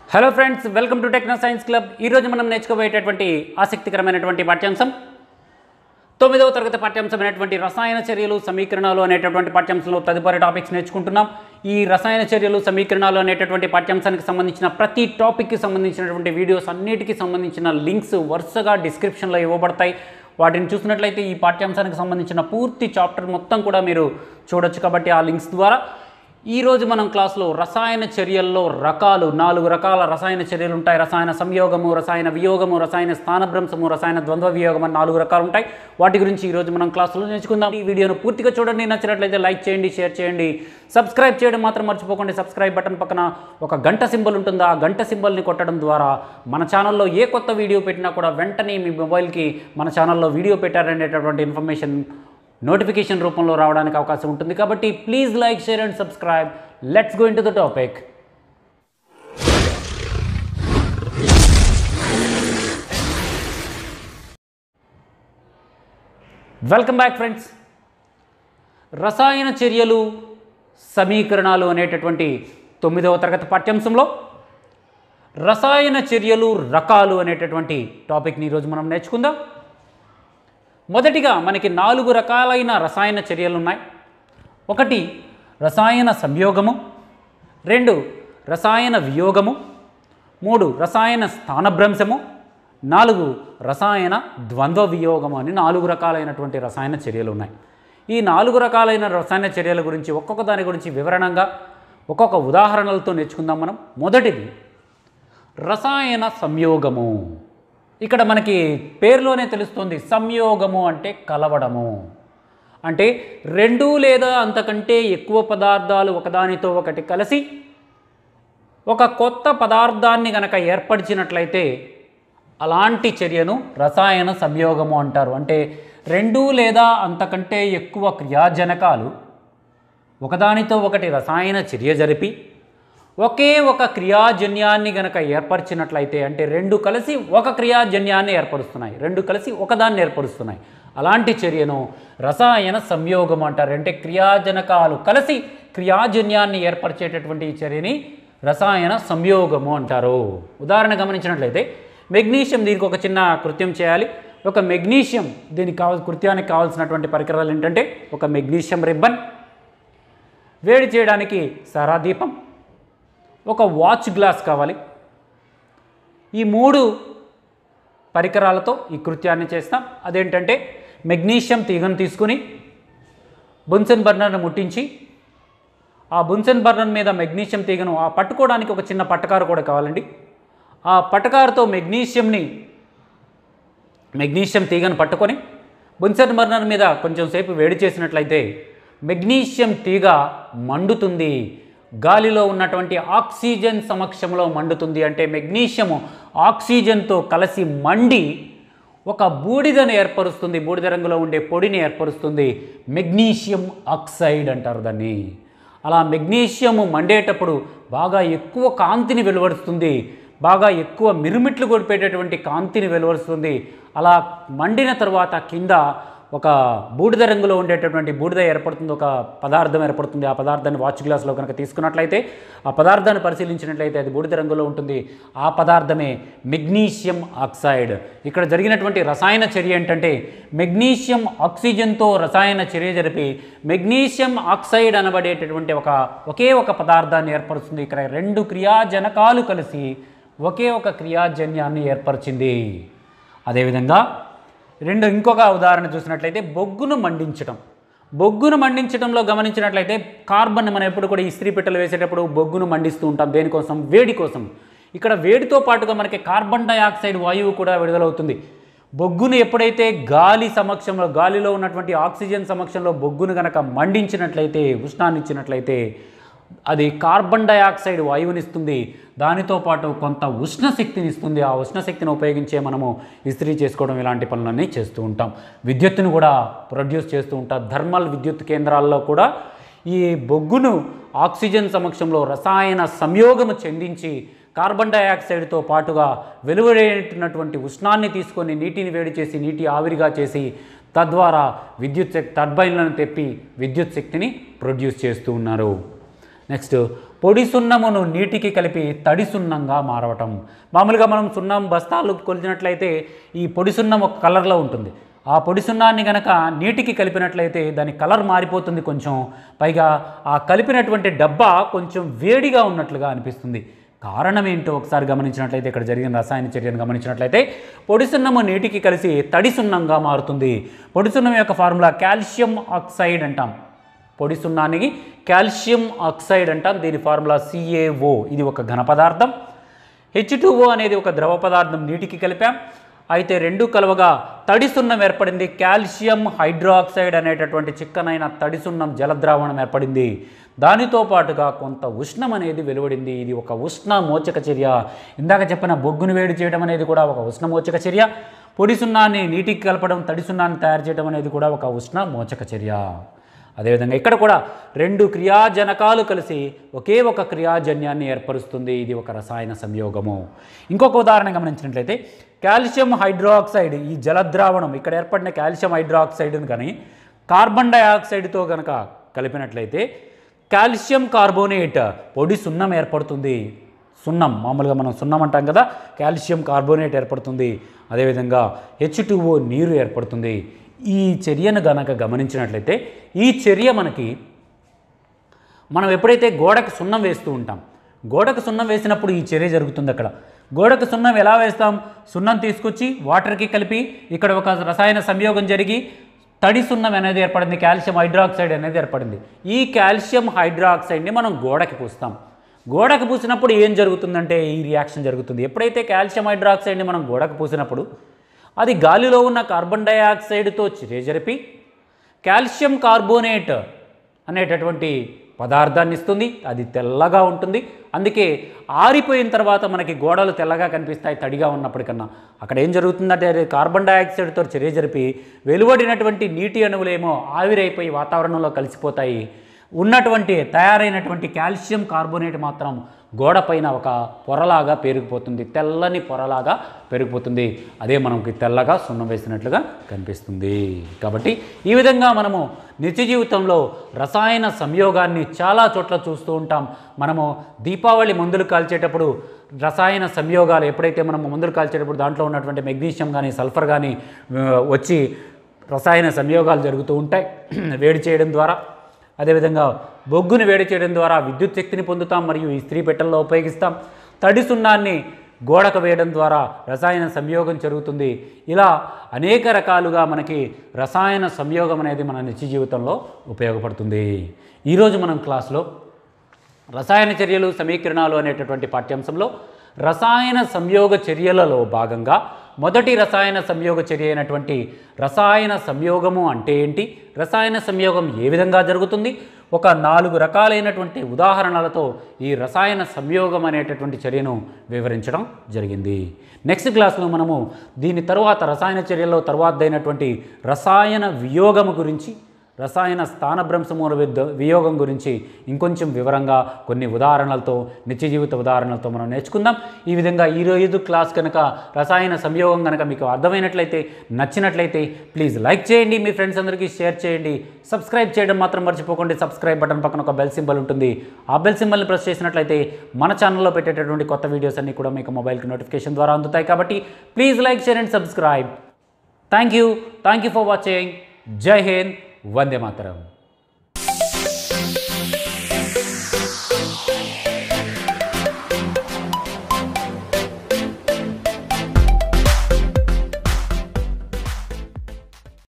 hello friends welcome to techno science club ఈరోజు మనం నేర్చుకోబోయేటటువంటి ఆసక్తికరమైనటువంటి పాఠ్యాంశం తొమ్మిదవ తరగతి పాఠ్యాంశమైనటువంటి రసాయన చర్యలు సమీకరణాలు అనేటటువంటి పాఠ్యాంశంలో తదుపరి టాపిక్స్ నేర్చుకుంటున్నాం ఈ రసాయన చర్యలు సమీకరణాలు అనేటటువంటి పాఠ్యాంశానికి సంబంధించిన ప్రతి టాపిక్కి సంబంధించినటువంటి వీడియోస్ అన్నిటికీ సంబంధించిన లింక్స్ వరుసగా డిస్క్రిప్షన్లో ఇవ్వబడతాయి వాటిని చూసినట్లయితే ఈ పాఠ్యాంశానికి సంబంధించిన పూర్తి చాప్టర్ మొత్తం కూడా మీరు చూడొచ్చు కాబట్టి ఆ లింక్స్ ద్వారా ఈరోజు మనం క్లాస్లో రసాయన చర్యల్లో రకాలు నాలుగు రకాల రసాయన చర్యలు ఉంటాయి రసాయన సంయోగము రసాయన వియోగము రసాయన స్థానభ్రంశము రసాయన ద్వంద్వ వియోగం అని నాలుగు రకాలు ఉంటాయి వాటి గురించి ఈరోజు మనం క్లాసులో నేర్చుకుందాం ఈ వీడియోను పూర్తిగా చూడండి నచ్చినట్లయితే లైక్ చేయండి షేర్ చేయండి సబ్స్క్రైబ్ చేయడం మాత్రం మర్చిపోకండి సబ్స్క్రైబ్ బటన్ పక్కన ఒక గంట సింబల్ ఉంటుంది ఆ గంట సింబల్ని కొట్టడం ద్వారా మన ఛానల్లో ఏ కొత్త వీడియో పెట్టినా కూడా వెంటనే మీ మొబైల్కి మన ఛానల్లో వీడియో పెట్టారనేటటువంటి ఇన్ఫర్మేషన్ నోటిఫికేషన్ రూపంలో రావడానికి అవకాశం ఉంటుంది కాబట్టి please like share and subscribe let's go into the topic welcome back friends రసాయన చర్యలు సమీకరణాలు అనేటటువంటి తొమ్మిదవ తరగతి పాఠ్యాంశంలో రసాయన చర్యలు రకాలు అనేటటువంటి టాపిక్ని ఈరోజు మనం నేర్చుకుందాం మొదటిగా మనకి నాలుగు రకాలైన రసాయన చర్యలు ఉన్నాయి ఒకటి రసాయన సంయోగము రెండు రసాయన వియోగము మూడు రసాయన స్థానభ్రంశము నాలుగు రసాయన ద్వంద్వ వియోగము అని నాలుగు రకాలైనటువంటి రసాయన చర్యలు ఉన్నాయి ఈ నాలుగు రకాలైన రసాయన చర్యల గురించి ఒక్కొక్క దాని గురించి వివరణంగా ఒక్కొక్క ఉదాహరణలతో నేర్చుకుందాం మనం మొదటిది రసాయన సంయోగము ఇక్కడ మనకి పేరులోనే తెలుస్తుంది సంయోగము అంటే కలవడము అంటే రెండు లేదా అంతకంటే ఎక్కువ పదార్థాలు ఒకదానితో ఒకటి కలిసి ఒక కొత్త పదార్థాన్ని గనక ఏర్పరిచినట్లయితే అలాంటి చర్యను రసాయన సంయోగము అంటారు అంటే రెండు లేదా అంతకంటే ఎక్కువ క్రియాజనకాలు ఒకదానితో ఒకటి రసాయన చర్య జరిపి ఒకే ఒక క్రియాజన్యాన్ని గనక ఏర్పరిచినట్లయితే అంటే రెండు కలిసి ఒక క్రియాజన్యాన్ని ఏర్పరుస్తున్నాయి రెండు కలిసి ఒకదాన్ని ఏర్పరుస్తున్నాయి అలాంటి చర్యను రసాయన సంయోగం అంటారు అంటే క్రియాజనకాలు కలిసి క్రియాజన్యాన్ని ఏర్పరిచేటటువంటి ఈ చర్యని రసాయన సంయోగము అంటారు ఉదాహరణ గమనించినట్లయితే మెగ్నీషియం దీనికి ఒక చిన్న కృత్యం చేయాలి ఒక మెగ్నీషియం దీనికి కావాల్సిన కృత్యానికి కావాల్సినటువంటి పరికరాలు ఏంటంటే ఒక మెగ్నీషియం రిబ్బన్ వేడి చేయడానికి సారా దీపం ఒక వాచ్ గ్లాస్ కావాలి ఈ మూడు పరికరాలతో ఈ కృత్యాన్ని చేస్తాం అదేంటంటే మెగ్నీషియం తీగను తీసుకుని బున్సెన్ బర్నర్ను ముట్టించి ఆ బున్సెన్ బర్నర్ మీద మెగ్నీషియం తీగను ఆ పట్టుకోవడానికి ఒక చిన్న పట్టకారు కూడా కావాలండి ఆ పట్టకారుతో మెగ్నీషియంని మెగ్నీషియం తీగను పట్టుకొని బున్సెన్ బర్నర్ మీద కొంచెం సేపు వేడి చేసినట్లయితే మెగ్నీషియం తీగ మండుతుంది గాలిలో ఉన్నటువంటి ఆక్సిజన్ సమక్షంలో మండుతుంది అంటే మెగ్నీషియము ఆక్సిజన్తో కలిసి మండి ఒక బూడిదను ఏర్పరుస్తుంది బూడిద రంగులో ఉండే పొడిని ఏర్పరుస్తుంది మెగ్నీషియం ఆక్సైడ్ అంటారు దాన్ని అలా మెగ్నీషియము మండేటప్పుడు బాగా ఎక్కువ కాంతిని వెలువరుస్తుంది బాగా ఎక్కువ మిరుమిట్లు కొడిపేటటువంటి కాంతిని వెలువరుస్తుంది అలా మండిన తర్వాత కింద ఒక బూడిద రంగులో ఉండేటటువంటి బూడిద ఏర్పడుతుంది ఒక పదార్థం ఏర్పడుతుంది ఆ పదార్థాన్ని వాచ్ గ్లాస్లో కనుక తీసుకున్నట్లయితే ఆ పదార్థాన్ని పరిశీలించినట్లయితే అది బూడిద రంగులో ఉంటుంది ఆ పదార్థమే మెగ్నీషియం ఆక్సైడ్ ఇక్కడ జరిగినటువంటి రసాయన చర్య ఏంటంటే మెగ్నీషియం ఆక్సిజన్తో రసాయన చర్య జరిపి మెగ్నీషియం ఆక్సైడ్ అనబడేటటువంటి ఒక ఒకే ఒక పదార్థాన్ని ఏర్పరుస్తుంది ఇక్కడ రెండు క్రియాజనకాలు కలిసి ఒకే ఒక క్రియాజన్యాన్ని ఏర్పరిచింది అదేవిధంగా రెండు ఇంకొక ఉదాహరణ చూసినట్లయితే బొగ్గును మండించటం బొగ్గును మండించడంలో గమనించినట్లయితే కార్బన్ మనం ఎప్పుడు కూడా ఇస్త్రీ పెట్టెలు వేసేటప్పుడు బొగ్గును మండిస్తూ ఉంటాం దేనికోసం వేడి కోసం ఇక్కడ వేడితో పాటుగా మనకి కార్బన్ డయాక్సైడ్ వాయువు కూడా విడుదలవుతుంది బొగ్గును ఎప్పుడైతే గాలి సమక్షంలో గాలిలో ఉన్నటువంటి ఆక్సిజన్ సమక్షంలో బొగ్గును కనుక మండించినట్లయితే ఉష్ణాన్ని ఇచ్చినట్లయితే అది కార్బన్ డయాక్సైడ్ వాయువునిస్తుంది దానితో పాటు కొంత ఉష్ణశక్తిని ఇస్తుంది ఆ ఉష్ణశక్తిని ఉపయోగించే మనము ఇస్త్రీ చేసుకోవడం ఇలాంటి పనులన్నీ చేస్తూ ఉంటాం విద్యుత్తును కూడా ప్రొడ్యూస్ చేస్తూ ఉంటాం థర్మల్ విద్యుత్ కేంద్రాల్లో కూడా ఈ బొగ్గును ఆక్సిజన్ సమక్షంలో రసాయన సంయోగము చెందించి కార్బన్ డయాక్సైడ్తో పాటుగా వెలువడేటటువంటి ఉష్ణాన్ని తీసుకొని నీటిని వేడి చేసి నీటి ఆవిరిగా చేసి తద్వారా విద్యుత్ శక్తి టర్బైన్లను తెప్పి విద్యుత్ శక్తిని ప్రొడ్యూస్ చేస్తూ ఉన్నారు నెక్స్ట్ పొడి సున్నమును నీటికి కలిపి తడి సున్నంగా మారవటం మామూలుగా మనం సున్నం బస్తాలు కొలిచినట్లయితే ఈ పొడి సున్నం ఒక కలర్లో ఉంటుంది ఆ పొడి సున్నాన్ని గనక నీటికి కలిపినట్లయితే దాని కలర్ మారిపోతుంది కొంచెం పైగా ఆ కలిపినటువంటి డబ్బా కొంచెం వేడిగా ఉన్నట్లుగా అనిపిస్తుంది కారణం ఏంటో ఒకసారి గమనించినట్లయితే ఇక్కడ జరిగిన రసాయన చర్యను గమనించినట్లయితే పొడి సున్నము నీటికి కలిసి తడి సున్నంగా మారుతుంది పొడి సున్నం యొక్క ఫార్ములా కాల్షియం ఆక్సైడ్ అంటాం పొడి సున్నానికి కాల్షియం ఆక్సైడ్ అంటాం దీని ఫార్ములా సిఏఓ ఇది ఒక ఘన పదార్థం హెచ్ అనేది ఒక ద్రవ పదార్థం నీటికి కలిపాం అయితే రెండు కలవగా తడి సున్నం ఏర్పడింది కాల్షియం హైడ్రాక్సైడ్ అనేటటువంటి చిక్కనైన తడి సున్నం జలద్రావణం ఏర్పడింది దానితో పాటుగా కొంత ఉష్ణం అనేది వెలువడింది ఇది ఒక ఉష్ణ మోచక చర్య ఇందాక చెప్పిన బొగ్గును వేడి చేయడం అనేది కూడా ఒక ఉష్ణ మోచక చర్య పొడి సున్నాన్ని నీటికి కలపడం తడి సున్నాన్ని తయారు చేయడం అనేది కూడా ఒక ఉష్ణ మోచక చర్య అదేవిధంగా ఇక్కడ కూడా రెండు క్రియాజనకాలు కలిసి ఒకే ఒక క్రియాజన్యాన్ని ఏర్పరుస్తుంది ఇది ఒక రసాయన సంయోగము ఇంకొక ఉదాహరణ గమనించినట్లయితే కాల్షియం హైడ్రాక్సైడ్ ఈ జలద్రావణం ఇక్కడ ఏర్పడిన కాల్షియం హైడ్రాక్సైడ్ని కానీ కార్బన్ డయాక్సైడ్తో కనుక కలిపినట్లయితే కాల్షియం కార్బోనేట్ పొడి సున్నం ఏర్పడుతుంది సున్నం మామూలుగా మనం సున్నం అంటాం కదా కాల్షియం కార్బోనేట్ ఏర్పడుతుంది అదేవిధంగా హెచ్ నీరు ఏర్పడుతుంది ఈ చర్యను గనక గమనించినట్లయితే ఈ చర్య మనకి మనం ఎప్పుడైతే గోడకు సున్నం వేస్తూ ఉంటాం గోడకు సున్నం వేసినప్పుడు ఈ చర్య జరుగుతుంది అక్కడ గోడకు సున్నం ఎలా వేస్తాం సున్నం తీసుకొచ్చి వాటర్కి కలిపి ఇక్కడ ఒక రసాయన సంయోగం జరిగి తడి సున్నం అనేది ఏర్పడింది కాల్షియం హైడ్రాక్సైడ్ అనేది ఏర్పడింది ఈ కాల్షియం హైడ్రాక్సైడ్ని మనం గోడకి పూస్తాం గోడకు పూసినప్పుడు ఏం జరుగుతుందంటే ఈ రియాక్షన్ జరుగుతుంది ఎప్పుడైతే కాల్షియం హైడ్రాక్సైడ్ని మనం గోడకు పూసినప్పుడు అది గాలిలో ఉన్న కార్బన్ డయాక్సైడ్తో చర్య జరిపి కాల్షియం కార్బోనేట్ అనేటటువంటి పదార్థాన్ని ఇస్తుంది అది తెల్లగా ఉంటుంది అందుకే ఆరిపోయిన తర్వాత మనకి గోడలు తెల్లగా కనిపిస్తాయి తడిగా ఉన్నప్పటికన్నా అక్కడ ఏం జరుగుతుందంటే అది కార్బన్ డయాక్సైడ్తో చర్య జరిపి వెలువడినటువంటి నీటి అణువులేమో ఆవిరైపోయి వాతావరణంలో కలిసిపోతాయి ఉన్నటువంటి తయారైనటువంటి కాల్షియం కార్బోనేట్ మాత్రం గోడపైన ఒక పొరలాగా పెరిగిపోతుంది తెల్లని పొరలాగా పెరిగిపోతుంది అదే మనకి తెల్లగా సున్నం వేసినట్లుగా కనిపిస్తుంది కాబట్టి ఈ విధంగా మనము నిత్య జీవితంలో రసాయన సంయోగాన్ని చాలా చోట్ల చూస్తూ ఉంటాం మనము దీపావళి మందులు కాల్చేటప్పుడు రసాయన సంయోగాలు ఎప్పుడైతే మనం మందులు కాల్చేటప్పుడు దాంట్లో ఉన్నటువంటి మెగ్నీషియం కానీ సల్ఫర్ కానీ ఆ, వచ్చి రసాయన సంయోగాలు జరుగుతూ ఉంటాయి వేడి చేయడం ద్వారా అదేవిధంగా బొగ్గును వేడి చేయడం ద్వారా విద్యుత్ శక్తిని పొందుతాం మరియు ఇస్త్రీ పెట్టెల్లో ఉపయోగిస్తాం తడి సున్నాన్ని గోడకు వేయడం ద్వారా రసాయన సంయోగం జరుగుతుంది ఇలా అనేక రకాలుగా మనకి రసాయన సంయోగం అనేది మన నిత్య జీవితంలో ఉపయోగపడుతుంది ఈరోజు మనం క్లాస్లో రసాయన చర్యలు సమీకరణాలు అనేటటువంటి పాఠ్యాంశంలో రసాయన సంయోగ చర్యలలో భాగంగా మొదటి రసాయన సంయోగ చర్య అయినటువంటి రసాయన సంయోగము అంటే ఏంటి రసాయన సంయోగం ఏ విధంగా జరుగుతుంది ఒక నాలుగు రకాలైనటువంటి ఉదాహరణలతో ఈ రసాయన సంయోగం అనేటటువంటి చర్యను వివరించడం జరిగింది నెక్స్ట్ క్లాస్లో మనము దీని తరువాత రసాయన చర్యలో తరువాత అయినటువంటి రసాయన వియోగము గురించి రసాయన స్థానభ్రంశమూల విద్ద వియోగం గురించి ఇంకొంచెం వివరంగా కొన్ని ఉదాహరణలతో నిత్య జీవిత ఉదాహరణలతో మనం నేర్చుకుందాం ఈ విధంగా ఈ రోజు క్లాస్ కనుక రసాయన సంయోగం కనుక మీకు అర్థమైనట్లయితే నచ్చినట్లయితే ప్లీజ్ లైక్ చేయండి మీ ఫ్రెండ్స్ అందరికీ షేర్ చేయండి సబ్స్క్రైబ్ చేయడం మాత్రం మర్చిపోకండి సబ్స్క్రైబ్ బటన్ పక్కన ఒక బెల్ సింబల్ ఉంటుంది ఆ బెల్ సింబల్ని ప్రెస్ చేసినట్లయితే మన ఛానల్లో పెట్టేటటువంటి కొత్త వీడియోస్ అన్నీ కూడా మీకు మొబైల్కి నోటిఫికేషన్ ద్వారా అందుతాయి కాబట్టి please like share and subscribe thank you thank you for watching జై హింద్ వందే మాతరం